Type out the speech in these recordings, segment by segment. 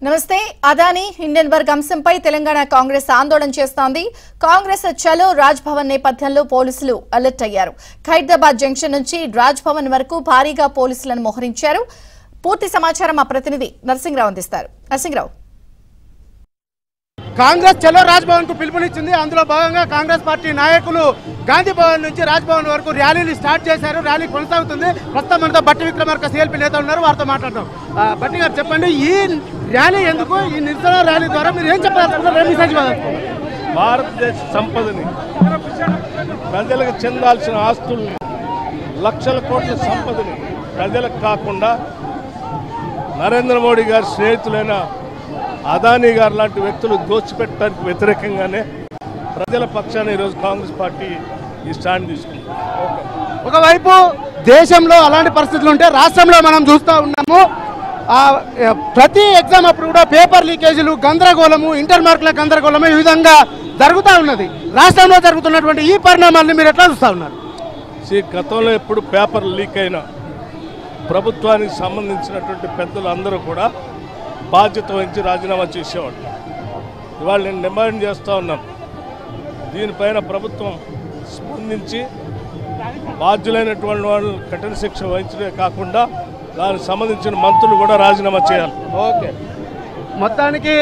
నమస్తే అదానీ హిండెన్బర్గ్ అంశంపై తెలంగాణ కాంగ్రెస్ ఆందోళన చేస్తోంది కాంగ్రెస్ చలో రాజ్ భవన్ నేపథ్యంలో పోలీసులు అలర్ట్ అయ్యారు ఖైరదాబాద్ జంక్షన్ నుంచి రాజ్ భవన్ వరకు భారీగా పోలీసులను మోహరించారు పూర్తి సమాచారం మా ప్రతినిధి నరసింహరావు అందిస్తారు నరసింహరావు కాంగ్రెస్ చలో రాజ్భవన్ కు పిలుపునిచ్చింది అందులో భాగంగా కాంగ్రెస్ పార్టీ నాయకులు గాంధీ భవన్ నుంచి రాజ్భవన్ వరకు ర్యాలీని స్టార్ట్ చేశారు ర్యాలీ కొనసాగుతుంది ప్రస్తుతం మనతో బట్టి విక్రమార్క సిఎల్పి నేత ఉన్నారు వారితో మాట్లాడదాం ఆ, బట్టి గారు చెప్పండి ఈ ర్యాలీ ఎందుకు ఈ నిరసన ర్యాలీ ద్వారా మీరు ఏం చెప్పాలనుకుంటున్నారు ఏం మెసేజ్ ఇవ్వాలనుకుంటున్నారు? భారతదేశ సంపదని ప్రజలకు చెందాల్సిన ఆస్తుల్ని లక్షల కోట్ల సంపదని ప్రజలకు కాకుండా నరేంద్ర మోడీ గారి స్నేహితులైన అదానీ గారు లాంటి వ్యక్తులు దోచిపెట్టడానికి వ్యతిరేకంగానే ప్రజల పక్షాన ఈరోజు కాంగ్రెస్ పార్టీ ఈ స్టాండ్ తీసుకుంది ఒకవైపు దేశంలో అలాంటి పరిస్థితులు ఉంటే రాష్ట్రంలో మనం చూస్తూ ఉన్నాము ఆ, ఏ, ప్రతి ఎగ్జామ్ అప్పుడు కూడా పేపర్ లీకేజీలు గందరగోళము ఇంటర్ మార్కుల గందరగోళము ఈ విధంగా జరుగుతూ ఉన్నది రాష్ట్రంలో జరుగుతున్నటువంటి ఈ పరిణామాలను మీరు ఎట్లా చూస్తూ ఉన్నారు ఈ గతంలో ఎప్పుడు పేపర్ లీక్ అయినా ప్రభుత్వానికి సంబంధించినటువంటి పెద్దలు అందరూ కూడా బాధ్యత వహించి రాజీనామా చేసేవాళ్ళు ఇవాళ నేను డిమాండ్ చేస్తూ ఉన్నాను దీనిపైన ప్రభుత్వం స్పందించి బాధ్యులైనటువంటి వాళ్ళు కఠిన శిక్ష వహించడమే కాకుండా దానికి సంబంధించిన మంత్రులు కూడా రాజీనామా చేయాలి ఓకే మొత్తానికి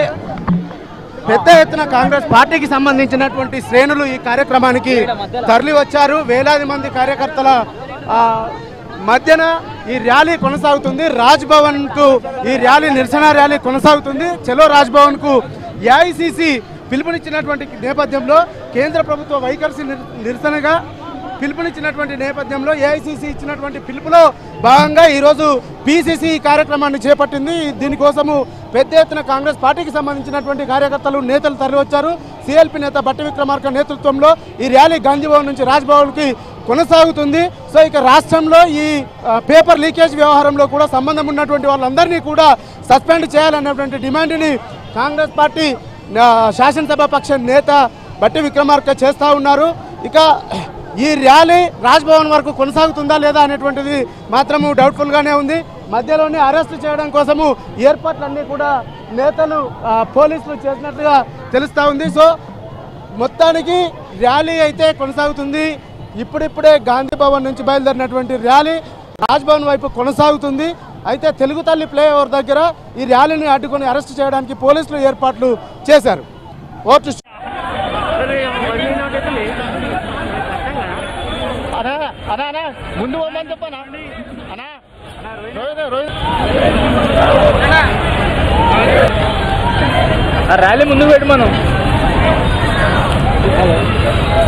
పెద్ద ఎత్తున కాంగ్రెస్ పార్టీకి సంబంధించినటువంటి శ్రేణులు ఈ కార్యక్రమానికి తరలి వచ్చారు వేలాది మంది కార్యకర్తల ఆ, మధ్యన ఈ ర్యాలీ కొనసాగుతుంది రాజ్ భవన్ కు ఈ ర్యాలీ నిరసన ర్యాలీ కొనసాగుతుంది చలో రాజ్ భవన్ కు ఏఐసిసి పిలుపునిచ్చినటువంటి నేపథ్యంలో కేంద్ర ప్రభుత్వ వైఖరి నిర- నిరసనగా పిలుపునిచ్చినటువంటి నేపథ్యంలో ఏఐసిసి ఇచ్చినటువంటి పిలుపులో భాగంగా ఈరోజు పిసిసి ఈ కార్యక్రమాన్ని చేపట్టింది దీనికోసము పెద్ద ఎత్తున కాంగ్రెస్ పార్టీకి సంబంధించినటువంటి కార్యకర్తలు నేతలు తరలివచ్చారు సిఎల్పి నేత బట్టి విక్రమార్క నేతృత్వంలో ఈ ర్యాలీ గాంధీభవన్ నుంచి రాజ్భవన్కి కొనసాగుతుంది సో ఇక రాష్ట్రంలో ఈ ఆ, పేపర్ లీకేజ్ వ్యవహారంలో కూడా సంబంధం ఉన్నటువంటి వాళ్ళందరినీ కూడా సస్పెండ్ చేయాలన్నటువంటి డిమాండ్ని కాంగ్రెస్ పార్టీ ఆ, శాసనసభ పక్ష నేత బట్టి విక్రమార్క చేస్తూ ఉన్నారు ఇక ఈ ర్యాలీ రాజ్భవన్ వరకు కొనసాగుతుందా లేదా అనేటువంటిది మాత్రము డౌట్ఫుల్గానే ఉంది మధ్యలోనే అరెస్ట్ చేయడం కోసము ఏర్పాట్లన్నీ కూడా నేతలు ఆ, పోలీసులు చేసినట్లుగా తెలుస్తూ ఉంది సో మొత్తానికి ర్యాలీ అయితే కొనసాగుతుంది ఇప్పుడిప్పుడే గాంధీ భవన్ నుంచి బయలుదేరినటువంటి ర్యాలీ రాజ్భవన్ వైపు కొనసాగుతుంది అయితే తెలుగు తల్లి ఫ్లైఓవర్ దగ్గర ఈ ర్యాలీని అడ్డుకొని అరెస్ట్ చేయడానికి పోలీసులు ఏర్పాట్లు చేశారు ఓటు అనా అనా అనా ముందు పోమని చెప్పనా అనా రోహిత్ రోహిత్ ఆ ర్యాలీ ముందు పెట్టి మనం